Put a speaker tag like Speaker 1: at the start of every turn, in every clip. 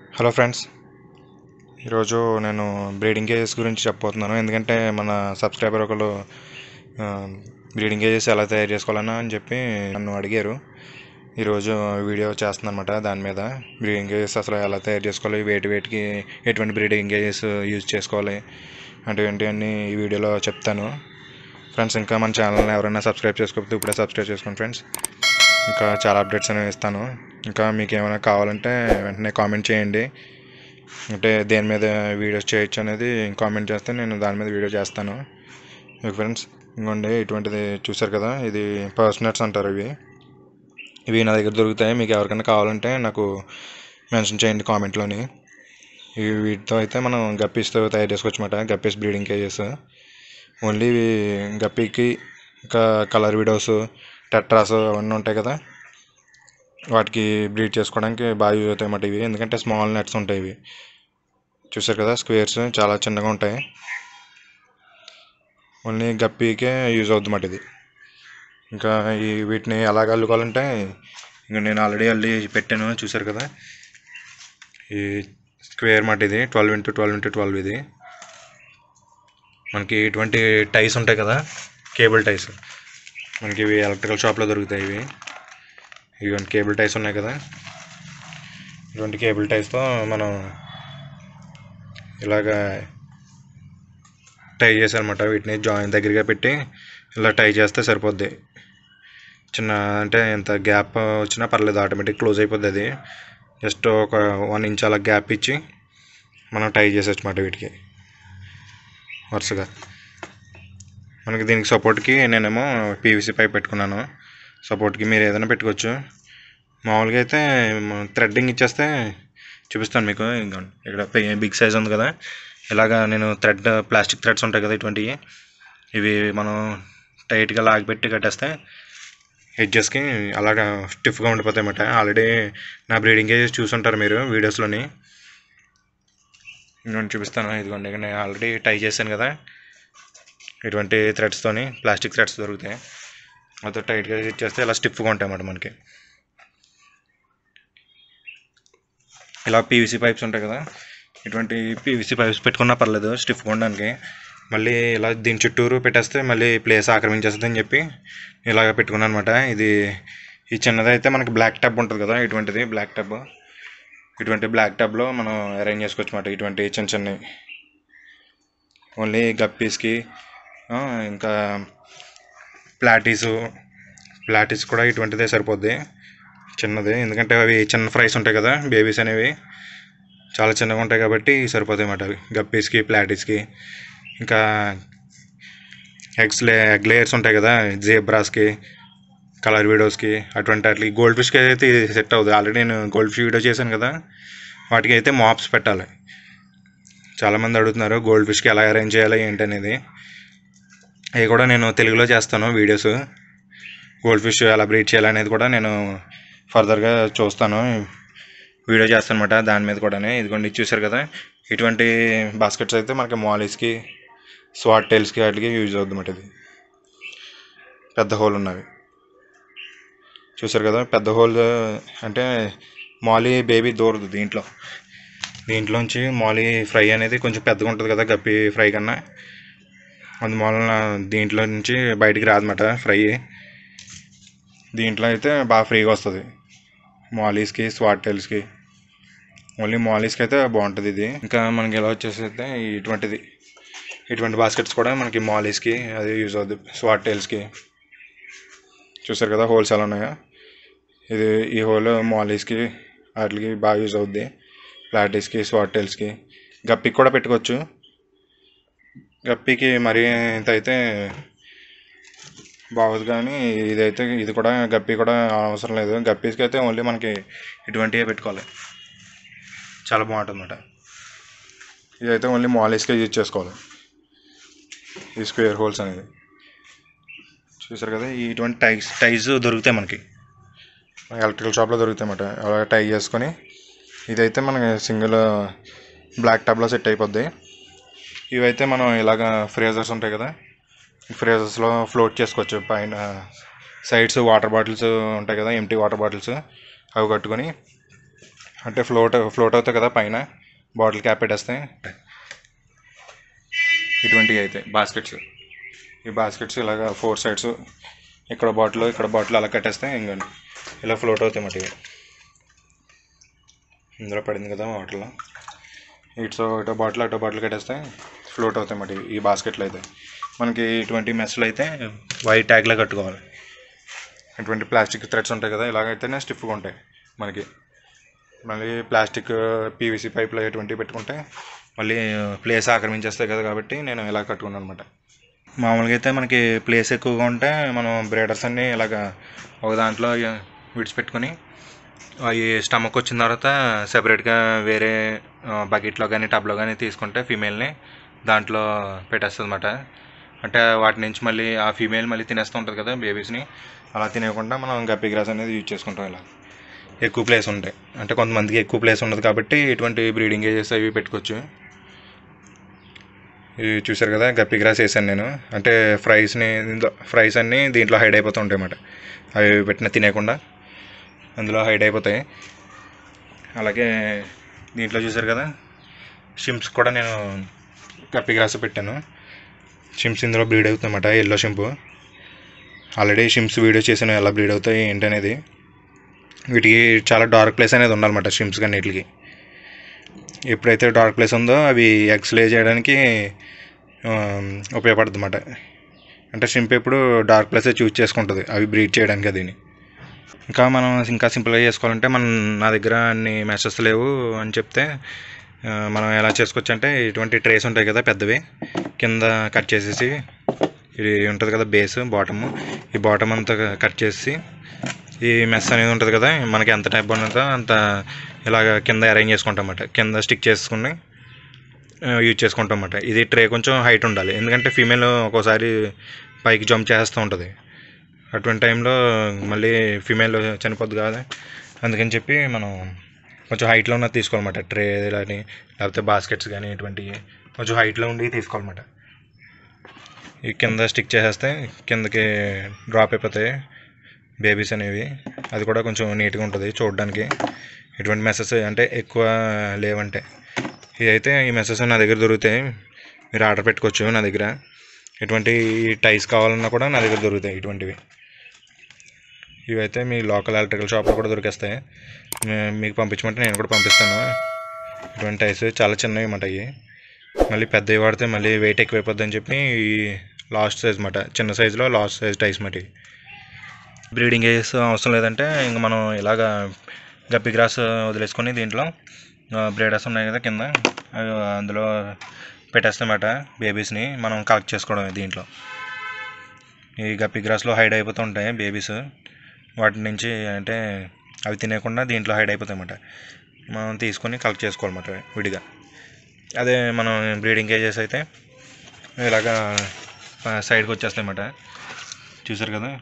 Speaker 1: Hello friends ఈరోజు నేను breeding kgs గురించి చెప్పబోతున్నాను ఎందుకంటే మన సబ్స్క్రైబర్ ఒకరు బ్రీడింగ్ కేజెస్ ఎలా తయారు చేసుకోవాలన్నా అని చెప్పి నన్ను అడిగారు ఈరోజు వీడియో చేస్తున్నాను అనమాట దాని మీద బ్రీడింగ్ కేజెస్ అసలు ఎలా తయారు చేసుకోవాలి వేటి వేటికి ఎటువంటి బ్రీడింగ్ కేజెస్ యూజ్ చేసుకోవాలి అంటే ఏంటి అన్ని ఈ వీడియోలో చెప్తాను ఫ్రెండ్స్ ఇంకా మన ఛానల్ని ఎవరైనా సబ్స్క్రైబ్ చేసుకోకపోతే ఇప్పుడే సబ్స్క్రైబ్ చేసుకోండి ఫ్రెండ్స్ ఇంకా చాలా అప్డేట్స్ అనేవి ఇస్తాను ఇంకా మీకు ఏమైనా కావాలంటే వెంటనే కామెంట్ చేయండి అంటే దేని మీద వీడియోస్ చేయొచ్చు అనేది కామెంట్ చేస్తే నేను దాని మీద వీడియో చేస్తాను మీకు ఫ్రెండ్స్ ఇంకోండి ఇటువంటిది చూసారు కదా ఇది పర్సనట్స్ అంటారు ఇవి ఇవి నా దగ్గర దొరుకుతాయి మీకు ఎవరికైనా కావాలంటే నాకు మెన్షన్ చేయండి కామెంట్లోని ఇవి వీటితో అయితే మనం గప్పీస్తో తయారు చేసుకోవచ్చు అనమాట గప్పీస్ బ్రీడింగ్ కేజెస్ ఓన్లీ ఇవి గప్పీకి ఇంకా కలర్ విడోస్ టెట్రాస్ అవన్నీ ఉంటాయి కదా వాటికి బ్రీడ్ చేసుకోవడానికి బాగా యూజ్ అవుతాయి అన్నమాట ఇవి ఎందుకంటే స్మాల్ నెట్స్ ఉంటాయి ఇవి చూసారు కదా స్క్వేర్స్ చాలా చిన్నగా ఉంటాయి ఓన్లీ గప్పీకే యూజ్ అవుతుంది అన్నమాట ఇది ఇంకా ఈ వీటిని ఎలాగ అల్లుకోవాలంటే ఇంకా నేను ఆల్రెడీ అల్లి పెట్టాను చూసారు కదా ఈ స్క్వేర్ మాట ఇది twelve into twelve into twelve ఇది మనకి ఇటువంటి టైస్ ఉంటాయి కదా కేబుల్ టైస్ మనకి ఇవి ఎలక్ట్రికల్ షాప్లో దొరుకుతాయి ఇవి ఇటువంటి కేబుల్ టైస్ ఉన్నాయి కదా ఇటువంటి కేబుల్ టైస్తో మనం ఇలాగా టై చేసారనమాట వీటిని జాయిన్ దగ్గరగా పెట్టి ఇలా టై చేస్తే సరిపోద్ది చిన్న అంటే ఎంత గ్యాప్ వచ్చినా పర్లేదు ఆటోమేటిక్ క్లోజ్ అయిపోద్ది అది జస్ట్ ఒక వన్ ఇంచ్ అలా గ్యాప్ ఇచ్చి మనం టై చేసేచ్చు అన్నమాట వీటికి వరుసగా మనకి దీనికి సపోర్ట్కి నేనేమో పీవీసీ పైప్ పెట్టుకున్నాను సపోర్ట్కి మీరు ఏదైనా పెట్టుకోవచ్చు మామూలుగా అయితే థ్రెడ్డింగ్ ఇచ్చేస్తే చూపిస్తాను మీకు ఇదిగోండి. ఇక్కడ బిగ్ సైజ్ ఉంది కదా ఇలాగా నేను థ్రెడ్ ప్లాస్టిక్ థ్రెడ్స్ ఉంటాయి కదా ఇటువంటివి ఇవి మనం టైట్గా లాగిపెట్టి కట్టేస్తే ఎడ్జెస్కి అలాగా స్టిఫ్గా ఉండిపోతాయి అన్నమాట ఆల్రెడీ నా బ్రీడింగ్ కేజెస్ చూసుంటారు మీరు వీడియోస్లోని ఇంకొంచెం చూపిస్తాను ఇదిగోండి ఇక్కడ నేను ఆల్రెడీ టై చేశాను కదా ఇటువంటి థ్రెడ్స్తోని ప్లాస్టిక్ థ్రెడ్స్ దొరుకుతాయి మొత్తం టైట్గా ఇచ్చేస్తే ఇలా స్టిఫ్గా ఉంటాయి అన్నమాట మనకి ఇలా పీవీసీ పైప్స్ ఉంటాయి కదా ఇటువంటి పీవీసీ పైప్స్ పెట్టుకున్నా పర్లేదు స్టిఫ్గా ఉండడానికి మళ్ళీ ఇలా దీని చుట్టూరు పెట్టేస్తే మళ్ళీ ప్లేస్ ఆక్రమించేస్తుంది అని చెప్పి ఇలాగ పెట్టుకున్నాను అనమాట ఇది ఈ చిన్నది అయితే మనకి బ్లాక్ టబ్ ఉంటుంది కదా ఇటువంటిది బ్లాక్ టబ్ ఇటువంటి బ్లాక్ టబ్లో మనం అరేంజ్ చేసుకోవచ్చు అనమాట ఇటువంటి చిన్న చిన్నవి ఓన్లీ గప్పీస్కి ఆ, ఇంకా ప్లాటీసు ప్లాటీస్ కూడా ఇటువంటిదే సరిపోద్ది చిన్నది ఎందుకంటే అవి చిన్న ఫ్రైస్ ఉంటాయి కదా బేబీస్ అనేవి చాలా చిన్నగా ఉంటాయి కాబట్టి సరిపోతాయి అన్నమాట అవి గప్పీస్కి ప్లాటీస్కి ఇంకా ఎగ్స్ లే ఎగ్ లేయర్స్ ఉంటాయి కదా జేబ్రాస్కి కలర్ వీడియోస్కి అటువంటి వాటికి గోల్డ్ ఫిష్కి అయితే ఇది సెట్ అవుతుంది ఆల్రెడీ నేను గోల్డ్ ఫిష్ వీడియో చేశాను కదా వాటికి అయితే మాప్స్ పెట్టాలి చాలామంది అడుగుతున్నారు గోల్డ్ ఫిష్కి ఎలా అరేంజ్ చేయాలి ఏంటి అనేది అవి కూడా నేను తెలుగులో చేస్తాను వీడియోస్ గోల్డ్ ఫిష్ ఎలా బ్రీడ్ చేయాలనేది కూడా నేను ఫర్దర్గా చూస్తాను వీడియో చేస్తాను అనమాట దాని మీద కూడా ఇదిగోండి ఇది చూసారు కదా ఇటువంటి బాస్కెట్స్ అయితే మనకి మాలీస్కి స్వాట్ టైల్స్కి వాటికి యూజ్ అవుతుంది అన్నమాట ఇది పెద్ద హోల్ ఉన్నవి చూసారు కదా పెద్ద హోల్ అంటే మాలీ బేబీ దూరదు దీంట్లో దీంట్లోంచి మాలీ ఫ్రై అనేది కొంచెం పెద్దగా ఉంటుంది కదా గప్పి ఫ్రై కన్నా అందువలన దీంట్లో నుంచి బయటికి రాదన్నమాట ఫ్రై దీంట్లో అయితే బాగా ఫ్రీగా వస్తుంది మాలీస్కి స్వాట్ టైల్స్కి ఓన్లీ మాలీస్కి అయితే బాగుంటుంది ఇది ఇంకా మనకి ఎలా వచ్చేసి అయితే ఇటువంటిది ఇటువంటి బాస్కెట్స్ కూడా మనకి మాలీస్కి అది యూజ్ అవుతుంది స్వాట్ టైల్స్కి చూసారు కదా హోల్స్ ఎలా ఉన్నాయో ఇది ఈ హోల్ మాలీస్కి వాటికి బాగా యూజ్ అవుద్ది ప్లాటీస్కి స్వాట్ టైల్స్కి గప్పికి కూడా పెట్టుకోవచ్చు గప్పికి మరీ ఇంత అయితే బాగోదు కానీ ఇదైతే ఇది కూడా గప్పి కూడా అవసరం లేదు గప్పీస్కి అయితే ఓన్లీ మనకి ఇటువంటివే పెట్టుకోవాలి చాలా బాగుంటుంది అన్నమాట ఇదైతే ఓన్లీ మాలీస్కే యూజ్ చేసుకోవాలి ఈ స్క్వేర్ హోల్స్ అనేది చూసారు కదా ఈ ఇటువంటి టైస్ టైస్ దొరుకుతాయి మనకి ఎలక్ట్రికల్ షాప్లో దొరుకుతాయి అన్నమాట అలా టై చేసుకొని ఇదైతే మనకి సింగిల్ బ్లాక్ టబ్లో సెట్ అయిపోద్ది ఇవైతే మనం ఇలాగ ఫ్రేజర్స్ ఉంటాయి కదా ఫ్రేజర్స్లో ఫ్లోట్ చేసుకోవచ్చు పైన సైడ్స్ వాటర్ బాటిల్స్ ఉంటాయి కదా ఎంటీ వాటర్ బాటిల్స్ అవి కట్టుకొని అంటే ఫ్లోట్ ఫ్లోట్ అవుతాయి కదా పైన బాటిల్ క్యాప్ పెట్టేస్తే ఇటువంటివి అయితే బాస్కెట్స్ ఈ బాస్కెట్స్ ఇలాగ ఫోర్ సైడ్స్ ఇక్కడ బాటిల్ ఇక్కడ బాటిల్ అలా కట్టేస్తే ఇంకా ఇలా ఫ్లోట్ అవుతాయి మాట ఇవి ఇందులో పడింది కదా వాటర్లో ఇటు ఇటో బాటిల్ అటో బాటిల్ కట్టేస్తే ఫ్లోట్ అవుతాయి మాట ఇవి, ఈ బాస్కెట్లు అయితే మనకి ఇటువంటి మెస్లు అయితే వైట్ ట్యాగ్లో కట్టుకోవాలి ఇటువంటి ప్లాస్టిక్ థ్రెడ్స్ ఉంటాయి కదా ఇలాగైతేనే స్టిఫ్గా ఉంటాయి మనకి మళ్ళీ ప్లాస్టిక్ పీవీసీ పైపులు ఎటువంటివి పెట్టుకుంటే మళ్ళీ ప్లేస్ ఆక్రమించేస్తాయి కదా కాబట్టి నేను ఇలా కట్టుకున్నాను అనమాట మామూలుగా అయితే మనకి ప్లేస్ ఎక్కువగా ఉంటే మనం బ్రేడర్స్ అన్నీ ఇలాగ ఒక దాంట్లో విడిచిపెట్టుకొని అవి స్టమక్ వచ్చిన తర్వాత సెపరేట్గా వేరే బకెట్లో కానీ టబ్లో కానీ తీసుకుంటే ఫీమేల్ని దాంట్లో పెట్టేస్తుంది అనమాట అంటే వాటి నుంచి మళ్ళీ ఆ ఫీమేల్ మళ్ళీ తినేస్తూ ఉంటుంది కదా బేబీస్ని అలా తినేయకుండా మనం గప్పి గ్రాస్ అనేది యూజ్ చేసుకుంటాం ఇలా ఎక్కువ ప్లేస్ ఉంటాయి అంటే కొంతమందికి ఎక్కువ ప్లేస్ ఉండదు కాబట్టి ఇటువంటి బ్రీడింగ్ ఏజెస్ అవి పెట్టుకోవచ్చు ఇవి చూసారు కదా గప్పి గ్రాస్ వేసాను నేను అంటే ఫ్రైస్ని దీంట్లో ఫ్రైస్ అన్నీ దీంట్లో హైడ్ అయిపోతూ ఉంటాయి అన్నమాట అవి పెట్టిన తినేయకుండా అందులో హైడ్ అయిపోతాయి అలాగే దీంట్లో చూసారు కదా షింప్స్ కూడా నేను గప్పి గ్రాస్ పెట్టాను షింప్స్ ఇందులో బ్రీడ్ అవుతుందన్నమాట yellow shrimp already shrimps video చేశాను ఎలా బ్రీడ్ అవుతాయి ఏంటనేది వీటికి చాలా డార్క్ ప్లేస్ అనేది ఉండాలన్నమాట షింప్స్ కానీ వీటికి ఎప్పుడైతే డార్క్ ప్లేస్ ఉందో అవి ఎగ్స్ లే చేయడానికి ఉపయోగపడుతుంది అన్నమాట అంటే షింప్ ఎప్పుడు డార్క్ ప్లేసే చూస్ చేసుకుంటుంది అవి బ్రీడ్ చేయడానికి అదిని ఇంకా మనం ఇంకా సింపుల్గా చేసుకోవాలంటే మనం నా దగ్గర అన్ని మెషర్స్ లేవు అని చెప్తే ఆ, మనం ఎలా చేసుకోవచ్చు అంటే ఇటువంటి ట్రేస్ ఉంటాయి కదా పెద్దవి కింద కట్ చేసేసి ఇది ఉంటుంది కదా బేస్ బాటమ్ ఈ బాటమ్ అంతా కట్ చేసి ఈ మెస్ అనేది ఉంటుంది కదా మనకి ఎంత టైప్ ఉంటుందో అంత ఇలాగ కింద అరేంజ్ చేసుకుంటాం అన్నమాట కింద స్టిక్ చేసుకుని యూజ్ చేసుకుంటాం అన్నమాట ఇది ట్రే కొంచెం హైట్ ఉండాలి ఎందుకంటే ఫీమేల్ ఒక్కోసారి పైకి జంప్ చేస్తూ ఉంటుంది అటువంటి టైంలో మళ్ళీ ఫీమేల్ చనిపోద్ది కదా అందుకని చెప్పి మనం కొంచెం హైట్లో ఉన్నది తీసుకోవాలన్నమాట ట్రే కానీ లేకపోతే బాస్కెట్స్ కానీ ఇటువంటివి కొంచెం హైట్లో ఉండి తీసుకోవాలన్నమాట ఈ కింద స్టిక్ చేసేస్తే కిందకి డ్రాప్ అయిపోతాయి బేబీస్ అనేవి అది కూడా కొంచెం నీట్గా ఉంటుంది చూడడానికి ఇటువంటి మెసేజ్ అంటే ఎక్కువ లేవంటే ఇవి అయితే ఈ మెసేజ్ నా దగ్గర దొరుకుతాయి మీరు ఆర్డర్ పెట్టుకోవచ్చు నా దగ్గర ఇటువంటి టైస్ కావాలన్నా కూడా నా దగ్గర దొరుకుతాయి ఇటువంటివి ఇవైతే మీ లోకల్ ఎలక్ట్రికల్ షాప్లో కూడా దొరికేస్తాయి మీ- మీకు పంపించమంటే నేను కూడా పంపిస్తాను ఇటువంటి టైస్ చాలా చిన్నవి అన్నమాట ఇవి మళ్ళీ పెద్దవి వాడితే మళ్ళీ వెయిట్ ఎక్కువైపోద్ది అని చెప్పి ఈ లాస్ట్ సైజ్ అన్నమాట చిన్న సైజులో లాస్ట్ సైజ్ టైస్ మాట ఇవి బ్రీడింగ్ ఏజెస్ అవసరం లేదంటే ఇంక మనం ఇలాగా గప్పి గ్రాస్ వదిలేసుకొని దీంట్లో బ్రేడర్స్ ఉన్నాయి కదా కింద అవి అందులో పెట్టేస్తామట బేబీస్ని మనం కలెక్ట్ చేసుకోవడం దీంట్లో ఈ గప్పి గ్రాస్లో హైడ్ అయిపోతూ ఉంటాయి బేబీస్ వాటి నుంచి అంటే అవి తినేయకుండా దీంట్లో హైడ్ అయిపోతాయి అన్నమాట మనం తీసుకొని కలెక్ట్ చేసుకోవాలన్నమాట విడిగా అదే మనం బ్రీడింగ్ కేజెస్ అయితే ఇలాగా సైడ్కి వచ్చేస్తాయి అన్నమాట చూసారు కదా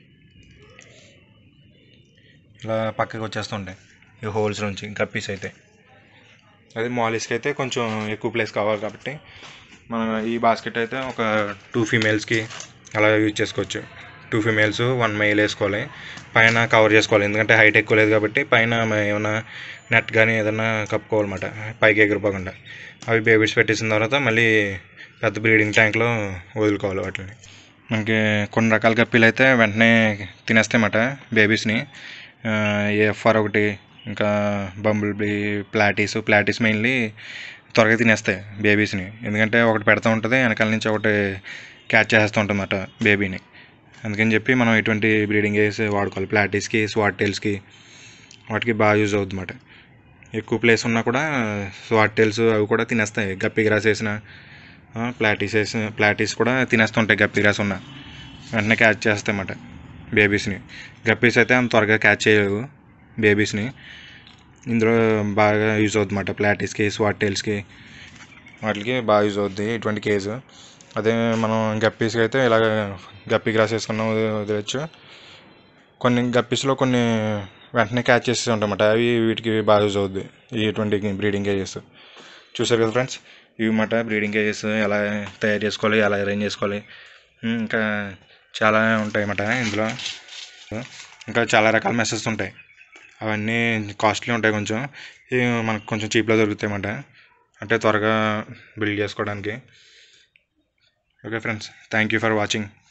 Speaker 1: ఇలా పక్కకి వచ్చేస్తుంటాయి ఈ హోల్స్ నుంచి గప్పీస్ అయితే అది మాలిస్కి అయితే కొంచెం ఎక్కువ ప్లేస్ కావాలి కాబట్టి మనం ఈ బాస్కెట్ అయితే ఒక టూ ఫీమేల్స్కి అలా యూజ్ చేసుకోవచ్చు టూ ఫీమేల్స్ వన్ మెయిల్ వేసుకోవాలి పైన కవర్ చేసుకోవాలి ఎందుకంటే హైట్ ఎక్కువ లేదు కాబట్టి పైన మ- ఏమైనా నెట్ కానీ ఏదైనా కప్పుకోవాలన్నమాట పైకి ఎగిరిపోకుండా అవి బేబీస్ పెట్టేసిన తర్వాత మళ్ళీ పెద్ద బ్రీడింగ్ ట్యాంక్లో వదులుకోవాలి వాటిని మనకి కొన్ని రకాల గప్పీలు అయితే వెంటనే తినేస్తాయన్నమాట బేబీస్ని ఎఫ్ఆర్ ఒకటి ఇంకా bumble bee platies platies mainly త్వరగా తినేస్తాయి బేబీస్ని ఎందుకంటే ఒకటి పెడతా ఉంటుంది వెనకాల నుంచి ఒకటి క్యాచ్ చేస్తూ ఉంటుంది అన్నమాట బేబీని అందుకని చెప్పి మనం ఇటువంటి బ్రీడింగ్ వేసి వాడుకోవాలి ప్లాటీస్కి స్వాట్ టైల్స్కి వాటికి బాగా యూజ్ అవుతుంది అన్నమాట ఎక్కువ ప్లేస్ ఉన్నా కూడా స్వాట్ టైల్స్ అవి కూడా తినేస్తాయి గప్పి గ్రాస్ వేసిన ప్లాటీస్ వేసిన ప్లాటీస్ కూడా తినేస్తుంటాయి గప్పి గ్రాస్ ఉన్న వెంటనే క్యాచ్ చేస్తాయి అన్నమాట బేబీస్ని గప్పీస్ అయితే అంత త్వరగా క్యాచ్ చేయలేవు బేబీస్ని ఇందులో బాగా యూజ్ అవుతుంది అన్నమాట ప్లాటీస్కి స్వాట్ టైల్స్కి వాటికి బాగా యూజ్ అవుద్ది ఇటువంటి కేసు అదే మనం గప్పీస్కి అయితే ఇలాగ గప్పి గ్రాస్ వేసుకున్నాం వదిలేచ్చు కొన్ని గప్పీస్లో కొన్ని వెంటనే క్యాచ్ చేసి ఉంటాయన్నమాట అవి వీటికి బాగా యూజ్ అవుద్ది ఈ ఇటువంటి బ్రీడింగ్ కేజెస్ చూసారు కదా ఫ్రెండ్స్ ఇవి మాట బ్రీడింగ్ కేజెస్ ఎలా తయారు చేసుకోవాలి ఎలా అరేంజ్ చేసుకోవాలి ఉమ్, ఇంకా చాలా ఉంటాయి అన్నమాట ఇందులో ఇంకా చాలా రకాల మెసేజ్ ఉంటాయి అవన్నీ కాస్ట్లీ ఉంటాయి కొంచెం ఇవి మనకు కొంచెం చీప్లో దొరుకుతాయి అన్నమాట అంటే త్వరగా బిల్డ్ చేసుకోవడానికి okay friends thank you for watching